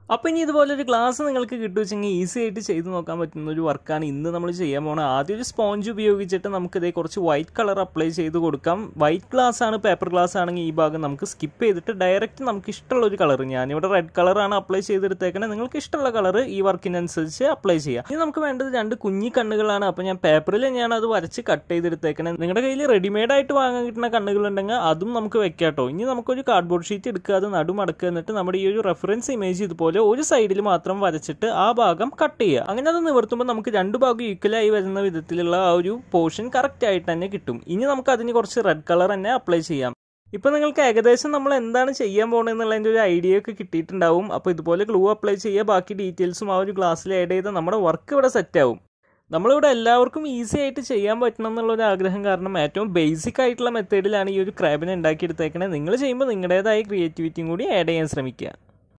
അപ്പോൾ ഇനി ഇതുപോലൊരു ഗ്ലാസ് നിങ്ങൾക്ക് കിട്ടുവെച്ചെങ്കിൽ ഈസി ആയിട്ട് ചെയ്ത് നോക്കാൻ പറ്റുന്ന ഒരു വർക്കാണ് ഇന്ന് നമ്മൾ ചെയ്യാൻ പോകുന്നത് ആദ്യം ഒരു സ്പോഞ്ച് ഉപയോഗിച്ചിട്ട് നമുക്ക് ഇതേ കുറച്ച് വൈറ്റ് കളർ അപ്ലൈ ചെയ്ത് കൊടുക്കാം വൈറ്റ് ഗ്ലാസ് ആണ് പേപ്പർ ഗ്ലാസ് ആണെങ്കിൽ ഈ ഭാഗം നമുക്ക് സ്കിപ്പ് ചെയ്തിട്ട് ഡയറക്റ്റ് നമുക്ക് ഇഷ്ടമുള്ള ഒരു കളർ ഞാനിവിടെ റെഡ് കളറാണ് അപ്ലൈ ചെയ്തെടുത്തേക്കണേ നിങ്ങൾക്ക് ഇഷ്ടമുള്ള കളർ ഈ വർക്കിനനുസരിച്ച് അപ്ലൈ ചെയ്യാം ഇനി നമുക്ക് വേണ്ടത് രണ്ട് കുഞ്ഞി കണ്ണുകളാണ് അപ്പോൾ ഞാൻ പേപ്പറിൽ ഞാൻ അത് വരച്ച് കട്ട് ചെയ്തെടുത്തേക്കണേ നിങ്ങളുടെ കയ്യിൽ റെഡിമെയ്ഡ് ആയിട്ട് വാങ്ങാൻ കിട്ടുന്ന കണ്ണുകളുണ്ടെങ്കിൽ അതും നമുക്ക് വെക്കാം കേട്ടോ ഇനി നമുക്കൊരു കാർഡ്ബോർഡ് ഷീറ്റ് എടുക്കുക അത് നടുമടക്കുക എന്നിട്ട് നമ്മുടെ ഈ ഒരു റെഫറൻസ് ഇമേജ് ഇതുപോലെ ഒരു സൈഡിൽ മാത്രം വരച്ചിട്ട് ആ ഭാഗം കട്ട് ചെയ്യുക അങ്ങനെ അത് നിവർത്തുമ്പോൾ നമുക്ക് രണ്ട് ഭാഗം ഈക്വലായി വരുന്ന വിധത്തിലുള്ള ആ ഒരു പോർഷൻ കറക്റ്റ് ആയിട്ട് തന്നെ കിട്ടും ഇനി നമുക്ക് അതിന് കുറച്ച് റെഡ് കളർ തന്നെ അപ്ലൈ ചെയ്യാം ഇപ്പം നിങ്ങൾക്ക് ഏകദേശം നമ്മൾ എന്താണ് ചെയ്യാൻ പോകുന്നതെന്നുള്ളതിൻ്റെ ഒരു ഐഡിയ ഒക്കെ കിട്ടിയിട്ടുണ്ടാവും അപ്പോൾ ഇതുപോലെ ഗ്ലൂ അപ്ലൈ ചെയ്യുക ബാക്കി ഡീറ്റെയിൽസും ആ ഒരു ഗ്ലാസ്സിൽ ആഡ് ചെയ്ത് നമ്മുടെ വർക്ക് ഇവിടെ സെറ്റ് ആവും നമ്മളിവിടെ എല്ലാവർക്കും ഈസി ആയിട്ട് ചെയ്യാൻ പറ്റണം എന്നുള്ള ഒരു ആഗ്രഹം കാരണം ഏറ്റവും ബേസിക് ആയിട്ടുള്ള മെത്തേഡിലാണ് ഈ ഒരു ക്രാബിനെ ഉണ്ടാക്കിയെടുത്തേക്കണത് നിങ്ങൾ ചെയ്യുമ്പോൾ നിങ്ങളുടേതായ ക്രിയേറ്റിവിറ്റിയും കൂടി ആഡ് ചെയ്യാൻ ശ്രമിക്കുക